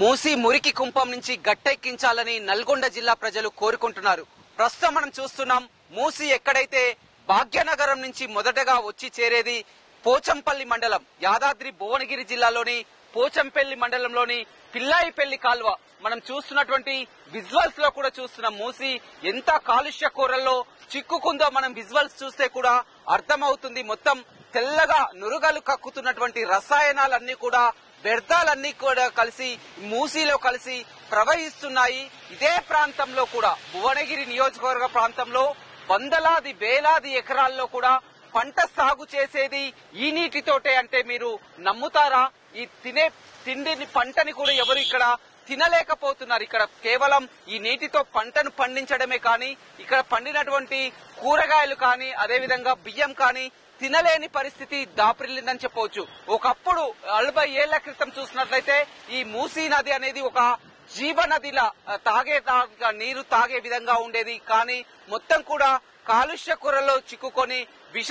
మూసి మురికి కుంపం నుంచి గట్టెక్కించాలని నల్గొండ జిల్లా ప్రజలు కోరుకుంటున్నారు ప్రస్తుతం మనం చూస్తున్నాం మూసి ఎక్కడైతే భాగ్యనగరం నుంచి మొదటగా వచ్చి చేరేది పోచంపల్లి మండలం యాదాద్రి భువనగిరి జిల్లాలోని పోచంపల్లి మండలంలోని పిల్లాయిపల్లి కాల్వ మనం చూస్తున్నటువంటి విజువల్స్ లో కూడా చూస్తున్నాం మూసి ఎంత కాలుష్య కూరల్లో చిక్కుకుందో మనం విజువల్స్ చూస్తే కూడా అర్థమవుతుంది మొత్తం తెల్లగా నురుగలు కక్కుతున్నటువంటి రసాయనాలన్నీ కూడా వ్యర్థాలన్నీ కూడా కలిసి మూసీలో కలిసి ప్రవహిస్తున్నాయి ఇదే ప్రాంతంలో కూడా భువనగిరి నియోజకవర్గ ప్రాంతంలో వందలాది వేలాది ఎకరాల్లో కూడా పంట సాగు చేసేది ఈ నీటితోటే అంటే మీరు నమ్ముతారా ఈ తినే తిండిని పంటని కూడా ఎవరు ఇక్కడ తినలేకపోతున్నారు ఇక్కడ కేవలం ఈ నీటితో పంటను పండించడమే కానీ ఇక్కడ పండినటువంటి కూరగాయలు కానీ అదేవిధంగా బియ్యం కానీ తినలేని పరిస్థితి దాపురిల్లిందని చెప్పవచ్చు ఒకప్పుడు నలభై ఏళ్ల క్రితం చూసినట్లయితే ఈ మూసీ నది అనేది ఒక జీవనదిలా ఆ, తాగే తా- నీరు తాగే విధంగా ఉండేది కానీ మొత్తం కూడా కాలుష్య కూరలో చిక్కుకొని విష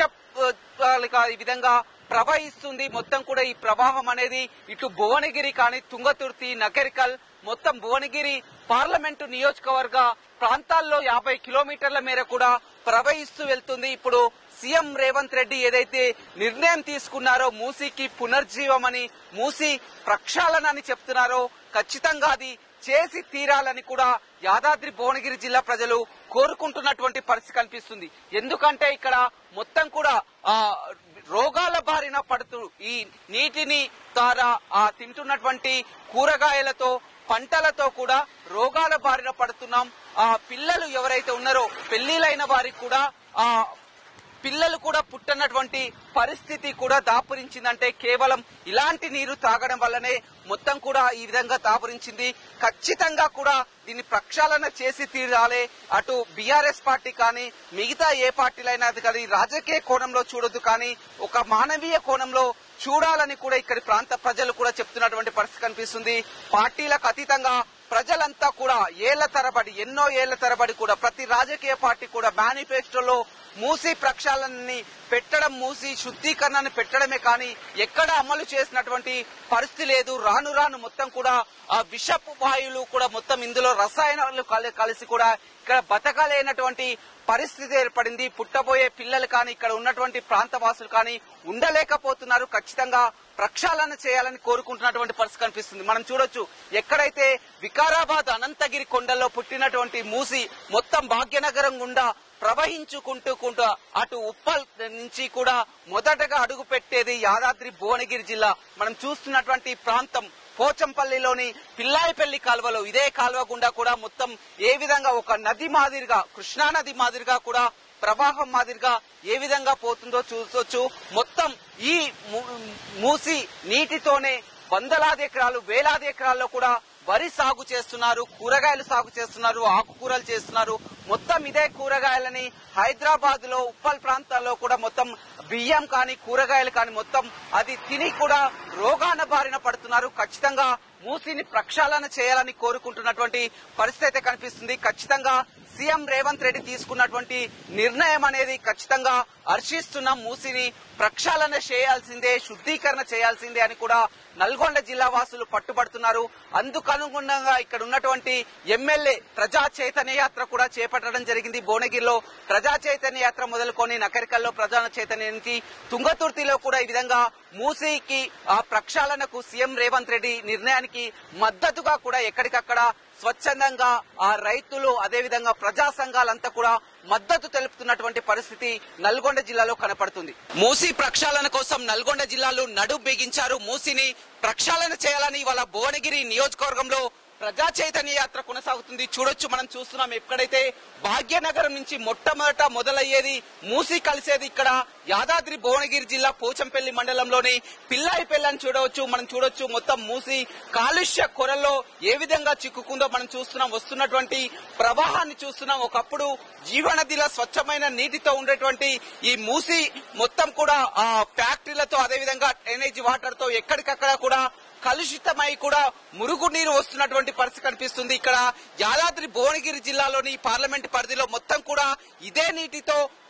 ఆ, ఈ విధంగా ప్రవహిస్తుంది మొత్తం కూడా ఈ ప్రవాహం అనేది ఇటు భువనగిరి కానీ తుంగతుర్తి నకరికల్ మొత్తం భువనగిరి పార్లమెంటు నియోజకవర్గ ప్రాంతాల్లో యాభై కిలోమీటర్ల మేర కూడా ప్రవహిస్తూ వెళ్తుంది ఇప్పుడు సీఎం రేవంత్ రెడ్డి ఏదైతే నిర్ణయం తీసుకున్నారో మూసీకి పునర్జీవమని మూసీ ప్రక్షాళన అని చెప్తున్నారో ఖచ్చితంగా అది చేసి తీరాలని కూడా యాదాద్రి భువనగిరి జిల్లా ప్రజలు కోరుకుంటున్నటువంటి పరిస్థితి కనిపిస్తుంది ఎందుకంటే ఇక్కడ మొత్తం కూడా ఆ రోగాల బారిన పడుతూ ఈ నీటిని ద్వారా ఆ తింటున్నటువంటి కూరగాయలతో పంటలతో కూడా రోగాల బారిన పడుతున్నాం ఆ పిల్లలు ఎవరైతే ఉన్నారో పెళ్లిలైన వారికి కూడా ఆ పిల్లలు కూడా పుట్టనటువంటి పరిస్థితి కూడా దాపురించిందంటే కేవలం ఇలాంటి నీరు తాగడం వల్లనే మొత్తం కూడా ఈ విధంగా దాపురించింది ఖచ్చితంగా కూడా దీన్ని ప్రక్షాళన చేసి తీరాలి అటు బీఆర్ఎస్ పార్టీ కానీ మిగతా ఏ పార్టీలైనా అది కానీ రాజకీయ కోణంలో చూడొద్దు కానీ ఒక మానవీయ కోణంలో చూడాలని కూడా ఇక్కడి ప్రాంత ప్రజలు కూడా చెప్తున్నటువంటి పరిస్థితి కనిపిస్తుంది పార్టీలకు అతీతంగా ప్రజలంతా కూడా ఏళ్ల తరబడి ఎన్నో ఏళ్ల తరబడి కూడా ప్రతి రాజకీయ పార్టీ కూడా మేనిఫెస్టోలో మూసి ప్రక్షాళనని పెట్టడం మూసి శుద్ధీకరణని పెట్టడమే కానీ ఎక్కడ అమలు చేసినటువంటి పరిస్థితి లేదు రాను రాను మొత్తం కూడా ఆ విషపు వాయువులు కూడా మొత్తం ఇందులో రసాయనాలు కలి- కలిసి కూడా ఇక్కడ బతకలేనటువంటి పరిస్థితి ఏర్పడింది పుట్టబోయే పిల్లలు కానీ ఇక్కడ ఉన్నటువంటి ప్రాంతవాసులు కానీ ఉండలేకపోతున్నారు ఖచ్చితంగా ప్రక్షాళన చేయాలని కోరుకుంటున్నటువంటి పరిస్థితి కనిపిస్తుంది మనం చూడొచ్చు ఎక్కడైతే వికారాబాద్ అనంతగిరి కొండల్లో పుట్టినటువంటి మూసి మొత్తం భాగ్యనగరం గుండా ప్రవహించుకుంటూ కుంటూ అటు ఉప్పల్ నుంచి కూడా మొదటగా అడుగు పెట్టేది యాదాద్రి భువనగిరి జిల్లా మనం చూస్తున్నటువంటి ప్రాంతం పోచంపల్లిలోని పిల్లాయిపల్లి కాలువలో ఇదే కాలువ గుండా కూడా మొత్తం ఏ విధంగా ఒక నది మాదిరిగా కృష్ణా నది మాదిరిగా కూడా ప్రవాహం మాదిరిగా ఏ విధంగా పోతుందో చూసొచ్చు మొత్తం ఈ ము- మూసి నీటితోనే వందలాది ఎకరాలు వేలాది ఎకరాల్లో కూడా వరి సాగు చేస్తున్నారు కూరగాయలు సాగు చేస్తున్నారు ఆకుకూరలు చేస్తున్నారు మొత్తం ఇదే కూరగాయలని హైదరాబాద్ లో ఉప్పల్ ప్రాంతాల్లో కూడా మొత్తం బియ్యం కానీ కూరగాయలు కానీ మొత్తం అది తిని కూడా రోగాన బారిన పడుతున్నారు ఖచ్చితంగా మూసిని ప్రక్షాళన చేయాలని కోరుకుంటున్నటువంటి పరిస్థితి అయితే కనిపిస్తుంది ఖచ్చితంగా సీఎం రేవంత్ రెడ్డి తీసుకున్నటువంటి నిర్ణయం అనేది ఖచ్చితంగా హర్షిస్తున్నాం మూసిని ప్రక్షాళన చేయాల్సిందే శుద్ధీకరణ చేయాల్సిందే అని కూడా నల్గొండ జిల్లా వాసులు పట్టుబడుతున్నారు అందుకు అనుగుణంగా ఇక్కడ ఉన్నటువంటి ఎమ్మెల్యే ప్రజా చైతన్య యాత్ర కూడా చేపట్టడం జరిగింది భువనగిరిలో ప్రజా చైతన్య యాత్ర మొదలుకొని నకరికల్లో ప్రజా చైతన్యానికి తుంగతుర్తిలో కూడా ఈ విధంగా మూసీకి ఆ ప్రక్షాళనకు సీఎం రేవంత్ రెడ్డి నిర్ణయానికి మద్దతుగా కూడా ఎక్కడికక్కడ స్వచ్ఛందంగా ఆ రైతులు అదేవిధంగా ప్రజా సంఘాలంతా కూడా మద్దతు తెలుపుతున్నటువంటి పరిస్థితి నల్గొండ జిల్లాలో కనపడుతుంది మూసీ ప్రక్షాళన కోసం నల్గొండ జిల్లాలో నడుం బిగించారు మూసీని ప్రక్షాళన చేయాలని ఇవాళ భువనగిరి నియోజకవర్గంలో ప్రజా చైతన్య యాత్ర కొనసాగుతుంది చూడొచ్చు మనం చూస్తున్నాం ఎక్కడైతే భాగ్యనగరం నుంచి మొట్టమొదట మొదలయ్యేది మూసి కలిసేది ఇక్కడ యాదాద్రి భువనగిరి జిల్లా పోచంపల్లి మండలంలోని పిల్లాయిపల్లి అని చూడవచ్చు మనం చూడొచ్చు మొత్తం మూసి కాలుష్య కొరల్లో ఏ విధంగా చిక్కుకుందో మనం చూస్తున్నాం వస్తున్నటువంటి ప్రవాహాన్ని చూస్తున్నాం ఒకప్పుడు జీవనదిలో స్వచ్ఛమైన నీటితో ఉండేటువంటి ఈ మూసి మొత్తం కూడా ఆ ఫ్యాక్టరీలతో అదేవిధంగా డ్రైనేజ్ వాటర్ తో ఎక్కడికక్కడ కూడా కలుషితమై కూడా మురుగు నీరు వస్తున్నటువంటి పరిస్థితి కనిపిస్తుంది ఇక్కడ యాదాద్రి భువనగిరి జిల్లాలోని పార్లమెంట్ పరిధిలో మొత్తం కూడా ఇదే నీటితో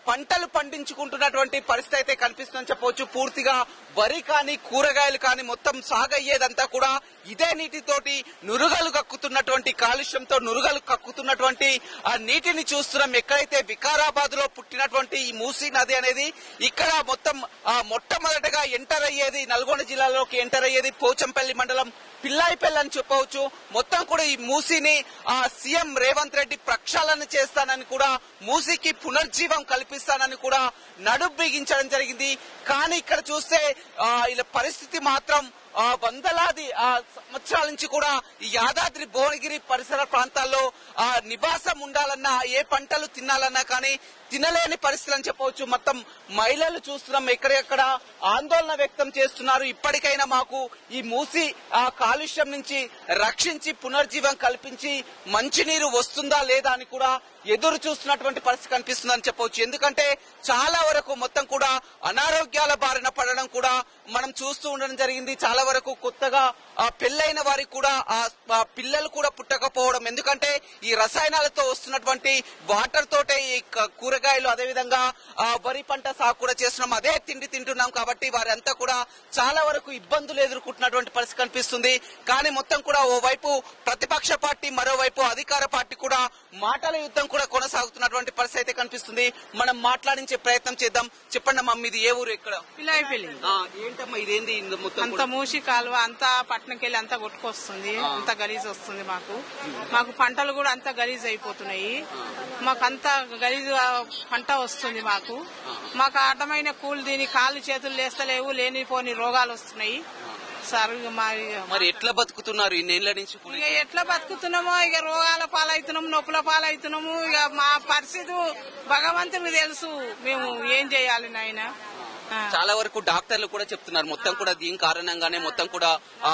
పంటలు పండించుకుంటున్నటువంటి పరిస్థితి అయితే కనిపిస్తుందని చెప్పవచ్చు పూర్తిగా వరి కానీ కూరగాయలు కానీ మొత్తం సాగయ్యేదంతా కూడా ఇదే నీటితోటి నురుగలు కక్కుతున్నటువంటి కాలుష్యంతో నురుగలు కక్కుతున్నటువంటి ఆ నీటిని చూస్తున్నాం ఎక్కడైతే వికారాబాద్ లో పుట్టినటువంటి ఈ మూసీ నది అనేది ఇక్కడ మొత్తం ఆ మొట్టమొదటగా ఎంటర్ అయ్యేది నల్గొండ జిల్లాలోకి ఎంటర్ అయ్యేది పోచంపల్లి మండలం పిల్లాయిపల్లి అని చెప్పవచ్చు మొత్తం కూడా ఈ మూసీని ఆ సీఎం రేవంత్ రెడ్డి ప్రక్షాళన చేస్తానని కూడా మూసీకి పునర్జీవం కల్పిస్తానని కూడా నడుం బిగించడం జరిగింది కానీ ఇక్కడ చూస్తే ఆ, ఇలా పరిస్థితి మాత్రం ఆ, వందలాది ఆ, సంవత్సరాల నుంచి కూడా ఈ యాదాద్రి భువనగిరి పరిసర ప్రాంతాల్లో ఆ నివాసం ఉండాలన్నా ఏ పంటలు తినాలన్నా కానీ తినలేని పరిస్థితులు అని చెప్పవచ్చు మొత్తం మహిళలు చూస్తున్నాం ఎక్కడెక్కడ ఆందోళన వ్యక్తం చేస్తున్నారు ఇప్పటికైనా మాకు ఈ మూసి ఆ కాలుష్యం నుంచి రక్షించి పునర్జీవం కల్పించి మంచినీరు వస్తుందా లేదా అని కూడా ఎదురు చూస్తున్నటువంటి పరిస్థితి కనిపిస్తుందని చెప్పవచ్చు ఎందుకంటే చాలా వరకు మొత్తం కూడా అనారోగ్యాల బారిన పడడం కూడా మనం చూస్తూ ఉండడం జరిగింది చాలా వరకు కొత్తగా ఆ పెళ్ళైన వారికి కూడా ఆ ఆ పిల్లలు కూడా పుట్టకపోవడం ఎందుకంటే ఈ రసాయనాలతో వస్తున్నటువంటి వాటర్ తోటే ఈ క- కూరగాయలు అదేవిధంగా ఆ వరి పంట సాగు కూడా చేస్తున్నాం అదే తిండి తింటున్నాం కాబట్టి వారంతా కూడా చాలా వరకు ఇబ్బందులు ఎదుర్కొంటున్నటువంటి పరిస్థితి కనిపిస్తుంది కానీ మొత్తం కూడా ఓవైపు ప్రతిపక్ష పార్టీ మరోవైపు అధికార పార్టీ కూడా మాటల యుద్ధం కూడా కొనసాగుతున్నటువంటి పరిస్థితి అయితే కనిపిస్తుంది మనం మాట్లాడించే ప్రయత్నం చేద్దాం చెప్పండి అమ్మా మీది ఏ ఊరు ఇక్కడ పిల్లాయిపల్లి ఆ, ఏంటమ్మా ఇదేంది ఇందు మొత్తం అంత కూడా? మూసి కాలువ అంతా పట్టణంకి వెళ్ళి అంతా కొట్టుకొస్తుంది అంత గలీజ్ వస్తుంది మాకు మాకు పంటలు కూడా అంత గలీజ్ అయిపోతున్నాయి మాకు అంత గలీజ్ పంట వస్తుంది మాకు మాకు అడ్డమైన కూలి దీని కాళ్ళు చేతులు లేస్తలేవు లేనిపోని రోగాలు వస్తున్నాయి సార్ ఇక మా మరి ఎట్లా బతుకుతున్నారు ఇన్నేళ్ల నుంచి కూడా? ఇక ఎట్లా బతుకుతున్నామో ఇక రోగాల పాలవుతున్నాము నొప్పుల పాలవుతున్నాము ఇక మా పరిస్థితి భగవంతునికి తెలుసు మేము ఏం చేయాలి నాయన ఆ. చాలా వరకు డాక్టర్లు కూడా చెప్తున్నారు మొత్తం కూడా దీని కారణంగానే మొత్తం కూడా ఆ,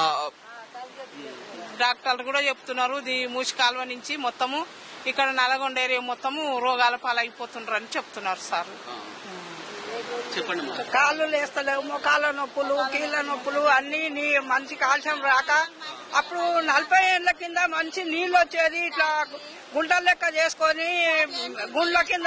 డాక్టర్లు కూడా చెప్తున్నారు దీ మూసి కాలువ నుంచి మొత్తము ఇక్కడ నల్గొండ ఏరియా మొత్తము రోగాల పాలైపోతున్నారు అని చెప్తున్నారు సార్ చెప్పండి అమ్మా. కాళ్ళు లేస్తలేవు మోకాళ్ళ నొప్పులు కీళ్ళ నొప్పులు అన్ని నీ మంచి కాల్షియం రాక అప్పుడు నలభై ఏళ్ల కింద మంచి నీళ్లు వచ్చేది ఇట్లా గుంటల లెక్క చేసుకొని గుండ్ల కింద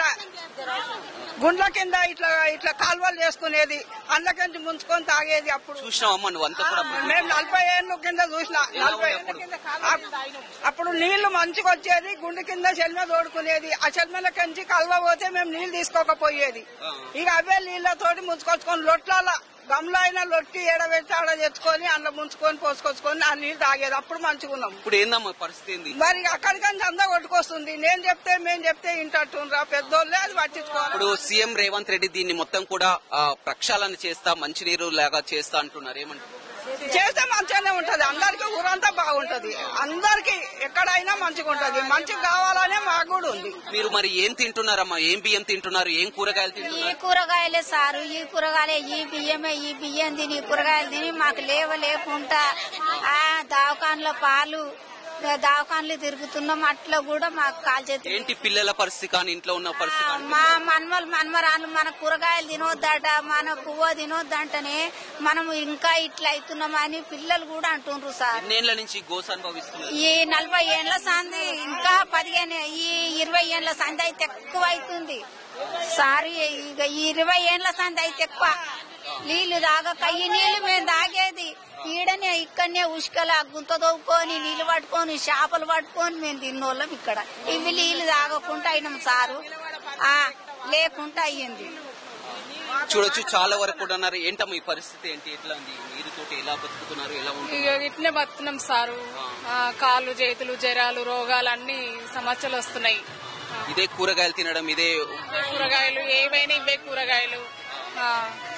గుండ్ల కింద ఇట్లా ఇట్లా కాలువలు చేసుకునేది అందులోకించి ముంచుకొని తాగేది అప్పుడు చూసినావమ్మా నువ్వు అంతా కూడా మేము నలభై ఏళ్ళ కింద చూసిన నలభై ఏళ్ళ కింద అప్- అప్పుడు నీళ్లు మంచిగా వచ్చేది గుండె కింద చెల్మ తోడుకునేది ఆ చెల్మల కంచి కలవ పోతే మేము నీళ్లు తీసుకోకపోయేది ఇక అవే నీళ్లతోటి ముంచుకొచ్చుకొని లొట్ల గమ్లో అయినా లొట్టి ఏడబెట్టి ఆడ తెచ్చుకొని అందులో ముంచుకొని పోసుకొచ్చుకొని ఆ నీళ్లు తాగేది అప్పుడు మంచిగా ఉన్నాం ఇప్పుడు ఏందమ్మా పరిస్థితి ఏంది మరి అక్కడికంచి అంతా కొట్టుకొస్తుంది నేను చెప్తే మేము చెప్తే ఇంటట్టుండ్రా పెద్దోళ్ళే అది పట్టించుకోవాలి ఇప్పుడు సీఎం రేవంత్ రెడ్డి దీన్ని మొత్తం కూడా ఆ, ప్రక్షాళన చేస్తా మంచినీరు లాగా చేస్తా అంటున్నారు ఏమంటారు చేస్తే మంచిగానే ఉంటది అందరికి ఊరంతా బాగుంటది అందరికి ఎక్కడైనా మంచిగా ఉంటది మంచిగా కావాలనే మాకు కూడా ఉంది మీరు మరి ఏం తింటున్నారమ్మా ఏం బియ్యం తింటున్నారు ఏం కూరగాయలు ఈ తింటున్నారు కూరగాయలే సారు ఈ కూరగాయలే ఈ బియ్యమే ఈ బియ్యం తిని ఈ కూరగాయలు తిని మాకు లేవ లేకుండా ఆ దవాఖాన్లో పాలు దవాఖాన్లు తిరుగుతున్నాం అట్లా కూడా మాకు కాల్ చేతి ఏంటి పిల్లల పరిస్థితి కానీ ఇంట్లో ఉన్న పరిస్థితి కానీ? మా మన్మలు మన్మరాలు మన కూరగాయలు తినొద్దట మన పువ్వ తినొద్దంటనే మనం ఇంకా ఇట్లా అవుతున్నామని పిల్లలు కూడా అంటుండ్రు సార్ ఎన్నేళ్ల నుంచి గోస్ అనుభవిస్తున్నారు ఈ నలభై ఏళ్ల సంది ఇంకా పదిహేను ఈ ఇరవై ఏళ్ల సంది అయితే ఎక్కువ అవుతుంది సారీ ఇక ఈ ఇరవై ఏళ్ల సంది అయితే ఎక్కువ నీళ్లు తాగక ఈ నీళ్లు మేము తాగేది ఈడనే ఇక్కడనే ఉష్కల గుంత తవ్వుకొని నీళ్లు పట్టుకొని చేపలు పట్టుకొని మేము తిన్నోళ్ళం ఇక్కడ ఇవి నీళ్లు తాగకుండా అయినాం సారు ఆ లేకుండా అయ్యింది చూడొచ్చు చాలా వరకు కూడా ఉన్నారు ఏంటమ్మా ఈ పరిస్థితి ఏంటి ఎట్లా ఉంది నీరుతోటి ఎలా బతుకుతున్నారు ఎలా ఉంటుంది ఇక ఇట్నే బతున్నాం సారు ఆ, కాళ్ళు చేతులు జ్వరాలు రోగాలు అన్ని సమస్యలు వస్తున్నాయి ఇదే కూరగాయలు తినడం ఇదే కూరగాయలు ఏవైనా ఇవే కూరగాయలు ఆ,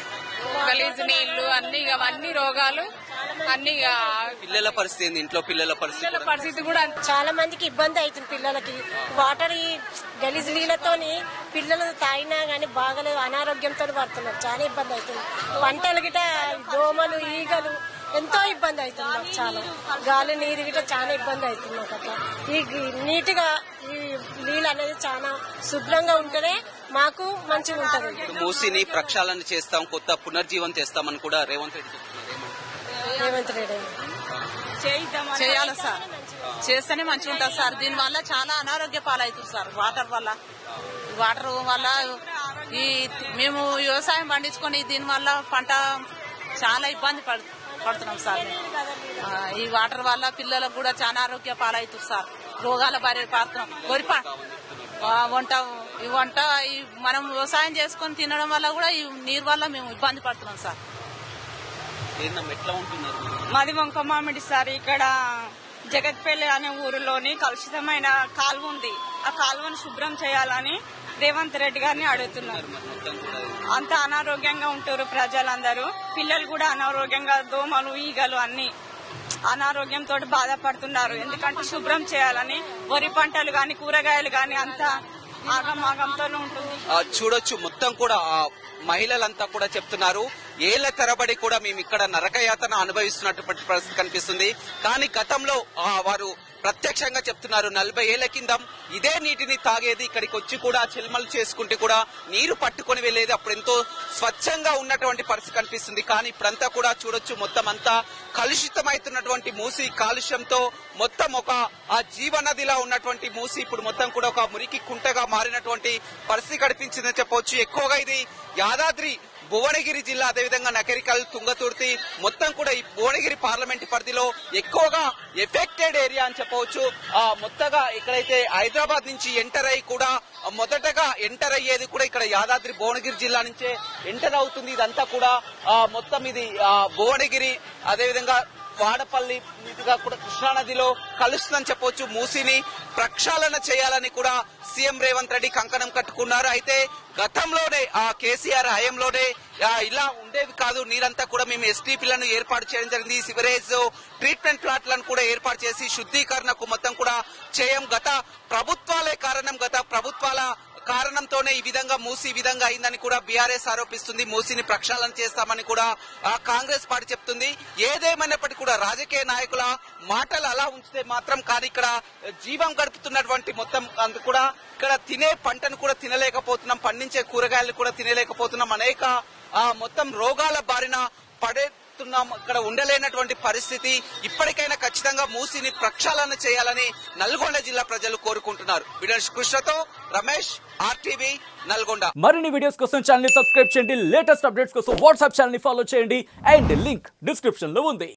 గలీజు నీళ్లు అన్ని ఇక అన్ని రోగాలు అన్ని ఇక పిల్లల పరిస్థితి ఏంది ఇంట్లో పిల్లల పరిస్థితి పిల్లల కూడా? పరిస్థితి కూడా అంతే. చాలా మందికి ఇబ్బంది అవుతుంది పిల్లలకి వాటర్ ఈ గలీజ్ నీళ్ళతోని పిల్లలు తాగినా గానీ బాగలేదు అనారోగ్యంతో పడుతున్నారు చాలా ఇబ్బంది అవుతుంది పంటలు గిట దోమలు ఈగలు ఎంతో ఇబ్బంది అవుతుంది మాకు చాలా గాలి నీరు గిట చాలా ఇబ్బంది అవుతుంది మాకు అట్లా ఈ గి- నీట్గా ఈ నీళ్ళు అనేది చాలా శుభ్రంగా ఉంటేనే మాకు మంచిగా ఉంటది మూసిని ప్రక్షాళన చేస్తాం కొత్త పునర్జీవం చేస్తామని కూడా రేవంత్ రెడ్డి చెప్తున్నారు ఏమంటారు? రేవంత్ రెడ్డి చేయాలి సార్ చేస్తేనే మంచిగా ఉంటుంది సార్ దీని వల్ల చాలా అనారోగ్య పాలవుతుంది సార్ వాటర్ వల్ల వాటర్ వల్ల ఈ మేము వ్యవసాయం పండించుకొని దీనివల్ల పంట చాలా ఇబ్బంది పడు పడుతున్నాం సార్ మేము. ఆ, ఈ వాటర్ వల్ల పిల్లలకు కూడా చాలా ఆరోగ్య పాలవుతుంది సార్ రోగాల బారి పారుతున్నాం వరి ప- ఆ, వంట ఈ వంట ఈ మనం వ్యవసాయం చేసుకొని తినడం వల్ల కూడా ఈ నీరు వల్ల మేము ఇబ్బంది పడుతున్నాం సార్ ఏందమ్మా ఎట్లా ఉంటున్నారు మాది వంక మామిడి సార్ ఇక్కడ జగత్పల్లి అనే ఊరిలోని కలుషితమైన కాలువ ఉంది ఆ కాలువను శుభ్రం చేయాలని రేవంత్ రెడ్డి గారిని అడుగుతున్నారు అంత అనారోగ్యంగా ఉంటారు ప్రజలందరూ పిల్లలు కూడా అనారోగ్యంగా దోమలు ఈగలు అన్ని అనారోగ్యంతో బాధపడుతున్నారు ఎందుకంటే శుభ్రం చేయాలని వరి పంటలు గాని కూరగాయలు గాని అంతా ఆగమాగంతో ఉంటుంది ఆ, చూడొచ్చు మొత్తం కూడా ఆ మహిళలంతా కూడా చెప్తున్నారు ఏళ్ల తరబడి కూడా మేము ఇక్కడ నరకయాతన అనుభవిస్తున్నటువంటి పరిస్థితి కనిపిస్తుంది కానీ గతంలో ఆ, వారు ప్రత్యక్షంగా చెప్తున్నారు నలభై ఏళ్ల కింద ఇదే నీటిని తాగేది ఇక్కడికి వచ్చి కూడా చిల్మలు చేసుకుంటే కూడా నీరు పట్టుకొని వెళ్ళేది అప్పుడు ఎంతో స్వచ్ఛంగా ఉన్నటువంటి పరిస్థితి కనిపిస్తుంది కానీ ఇప్పుడంతా కూడా చూడొచ్చు మొత్తం అంతా కలుషితమైతున్నటువంటి మూసి కాలుష్యంతో మొత్తం ఒక ఆ జీవనదిలా ఉన్నటువంటి మూసి ఇప్పుడు మొత్తం కూడా ఒక మురికి కుంటగా మారినటువంటి పరిస్థితి కనిపించిందని చెప్పవచ్చు ఎక్కువగా ఇది యాదాద్రి భువనగిరి జిల్లా అదేవిధంగా నకరికల్ తుంగతుర్తి మొత్తం కూడా ఈ భువనగిరి పార్లమెంట్ పరిధిలో ఎక్కువగా ఎఫెక్టెడ్ ఏరియా అని చెప్పవచ్చు ఆ మొత్తగా ఇక్కడైతే హైదరాబాద్ నుంచి ఎంటర్ అయ్యి కూడా మొదటగా ఎంటర్ అయ్యేది కూడా ఇక్కడ యాదాద్రి భువనగిరి జిల్లా నుంచే ఎంటర్ అవుతుంది ఇదంతా కూడా ఆ మొత్తం ఇది ఆ భువనగిరి అదేవిధంగా వాడపల్లి మీదుగా కూడా కృష్ణానదిలో కలుస్తుందని చెప్పొచ్చు మూసిని ప్రక్షాళన చేయాలని కూడా సీఎం రేవంత్ రెడ్డి కంకణం కట్టుకున్నారు అయితే గతంలోనే ఆ కేసీఆర్ హయాంలోనే ఆ, ఇలా ఉండేది కాదు నీరంతా కూడా మేము ఎస్టీపీలను ఏర్పాటు చేయడం జరిగింది సివరేజ్ ట్రీట్మెంట్ ప్లాంట్లను కూడా ఏర్పాటు చేసి శుద్ధీకరణకు మొత్తం కూడా చేయం గత ప్రభుత్వాలే కారణం గత ప్రభుత్వాల కారణంతోనే ఈ విధంగా మూసి ఈ విధంగా అయిందని కూడా బీఆర్ఎస్ ఆరోపిస్తుంది మూసిని ప్రక్షాళన చేస్తామని కూడా ఆ కాంగ్రెస్ పార్టీ చెప్తుంది ఏదేమైనప్పటికీ కూడా రాజకీయ నాయకుల మాటలు అలా ఉంచితే మాత్రం కానీ ఇక్కడ జీవం గడుపుతున్నటువంటి మొత్తం అందు కూడా ఇక్కడ తినే పంటను కూడా తినలేకపోతున్నాం పండించే కూరగాయలు కూడా తినలేకపోతున్నాం అనేక ఆ మొత్తం రోగాల బారిన పడేస్తున్నాం ఇక్కడ ఉండలేనటువంటి పరిస్థితి ఇప్పటికైనా ఖచ్చితంగా మూసిని ప్రక్షాళన చేయాలని నల్గొండ జిల్లా ప్రజలు కోరుకుంటున్నారు వినోష్ కృష్ణతో రమేష్ ఆర్టీవీ నల్గొండ మరిన్ని వీడియోస్ కోసం ఛానల్ ని సబ్స్క్రైబ్ చేయండి లేటెస్ట్ అప్డేట్స్ కోసం వాట్సాప్ ఛానల్ ని ఫాలో చేయండి అండ్ లింక్ డిస్క్రిప్షన్ లో ఉంది